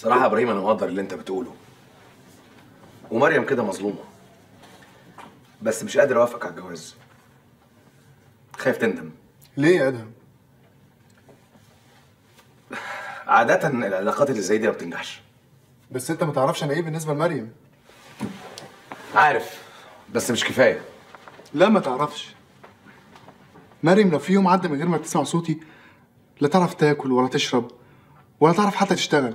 صراحة يا ابراهيم انا مقدر اللي انت بتقوله ومريم كده مظلومة بس مش قادر اوافقك على الجواز خايف تندم ليه يا ادهم عادة العلاقات اللي زي دي ما بتنجحش بس انت ما تعرفش انا ايه بالنسبه لمريم عارف بس مش كفاية لا ما تعرفش مريم لو في يوم عدى من غير ما تسمع صوتي لا تعرف تاكل ولا تشرب ولا تعرف حتى تشتغل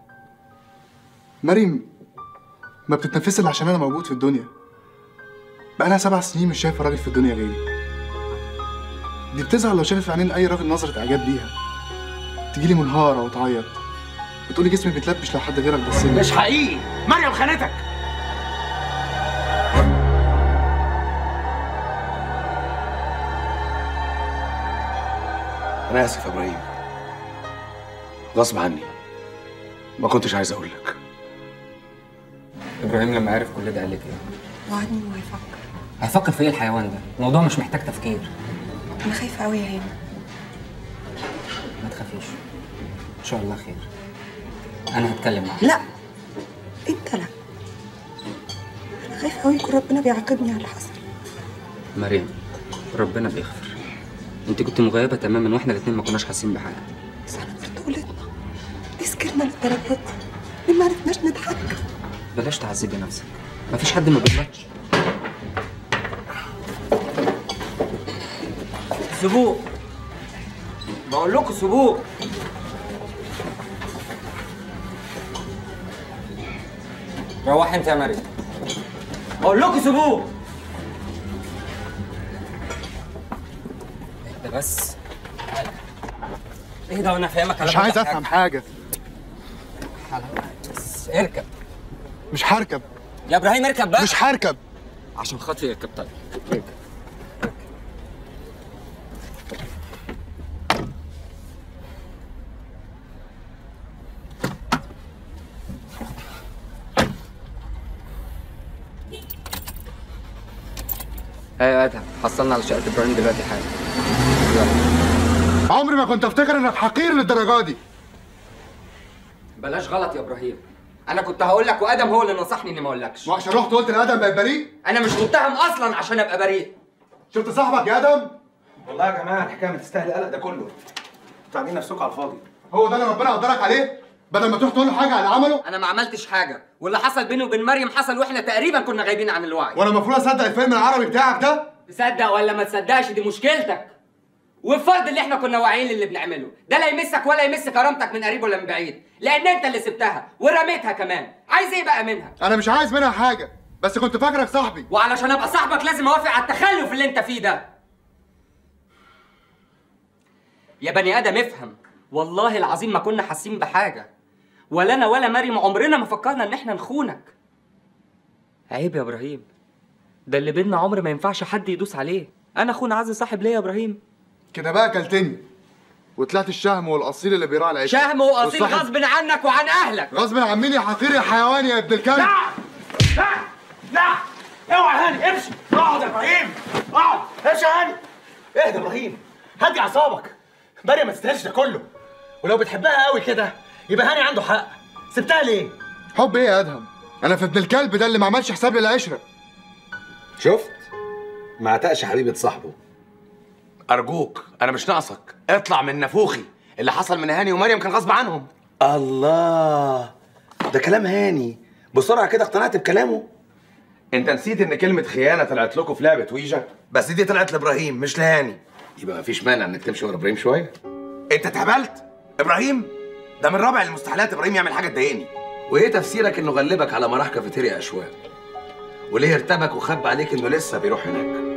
مريم ما بتتنفسش الا عشان انا موجود في الدنيا بقالها سبع سنين مش شايفه راجل في الدنيا غيري دي بتزعل لو شافت في عينين اي راجل نظره اعجاب ليها تجيلي منهاره وتعيط بتقولي جسمي بيتلبش لو حد غيرك بصلي مش حقيقي مريم خانتك انا اسف يا ابراهيم غصب عني ما كنتش عايز اقول لك ابراهيم لما عرف كل ده قال لك ايه؟ وعدني انه هيفكر هيفكر في ايه الحيوان ده؟ الموضوع مش محتاج تفكير انا خايفه قوي يا هاني ما تخافيش ان شاء الله خير انا هتكلم معاه لا انت لا انا خايفه قوي يكون ربنا بيعاقبني على اللي حصل مريم ربنا بيغفر انت كنت مغيبه تماما واحنا الاثنين ما كناش حاسين بحاجه بس انا طفولتنا ليه سكرنا للدرجات دي ليه ما عرفناش نضحك بلاش تعذبي نفسك مفيش حد ما بيغلطش سيبوه بقول لكم سيبوه روح انت يا مريم بقول لكم سيبوه اهدى بس اهدى وانا فاهمك على مش عايز كل افهم حاجه حاجة. بس اركب مش هركب يا ابراهيم اركب بقى مش هركب عشان خاطري اركب طيب ايوه يا ادهم حصلنا على شقه ابراهيم دلوقتي حالا يلا عمري ما كنت افتكر انك حقير للدرجه دي بلاش غلط يا ابراهيم انا كنت هقول لك وادم هو اللي نصحني اني ما اقولكش وعشان رحت قلت لادم بقى بريء انا مش متهم اصلا عشان ابقى بريء شفت صاحبك يا ادم والله يا جماعة الحكاية ما تستاهل القلق ده كله تعبين نفسكم على الفاضي هو ده اللي ربنا قدرك عليه بدل ما تروح تقول له حاجه على اللي عمله انا ما عملتش حاجه واللي حصل بيني وبين مريم حصل واحنا تقريبا كنا غايبين عن الوعي وانا المفروض اصدق الفيلم العربي بتاعك ده تصدق ولا ما تصدقش دي مشكلتك وفرض اللي احنا كنا واعيين للي بنعمله ده لا يمسك ولا يمس كرامتك من قريب ولا من بعيد لان انت اللي سبتها ورميتها كمان عايز ايه بقى منها انا مش عايز منها حاجه بس كنت فاكرك صاحبي وعلشان ابقى صاحبك لازم اوافق على التخلف اللي انت فيه ده يا بني ادم افهم والله العظيم ما كنا حاسين بحاجه ولا انا ولا مريم عمرنا ما فكرنا ان احنا نخونك عيب يا ابراهيم ده اللي بينا عمر ما ينفعش حد يدوس عليه انا اخون عز صاحب ليا يا ابراهيم كده بقى كلتني وطلعت الشهم والاصيل اللي بيراعي العيش شهم واصيل والصاحب- غصب عنك وعن اهلك غصب عن مين يا حقير يا حيوان يا ابن الكلب لا لا اوعى يا هاني امشي اقعد يا ابراهيم اقعد امشي يا هاني اهدى يا ابراهيم هدي اعصابك مريم ما تستاهلش ده كله ولو بتحبها قوي كده يبقى هاني عنده حق سبتها ليه؟ حب ايه يا ادهم انا في ابن الكلب ده اللي ما عملش حساب للعشره شفت ما عتقش حبيبة صاحبه أرجوك أنا مش ناقصك اطلع من نافوخي اللي حصل من هاني ومريم كان غصب عنهم الله ده كلام هاني بسرعة كده اقتنعت بكلامه انت نسيت ان كلمة خيانة طلعت لكم في لعبة ويجا بس دي طلعت لابراهيم مش لهاني يبقى مفيش مانع انك تمشي ورا ابراهيم شوية انت اتهبلت ابراهيم ده من رابع المستحيلات ابراهيم يعمل حاجة تضايقني وايه تفسيرك انه غلبك على مراح كافيتيريا اشواق وليه ارتبك وخبى عليك انه لسه بيروح هناك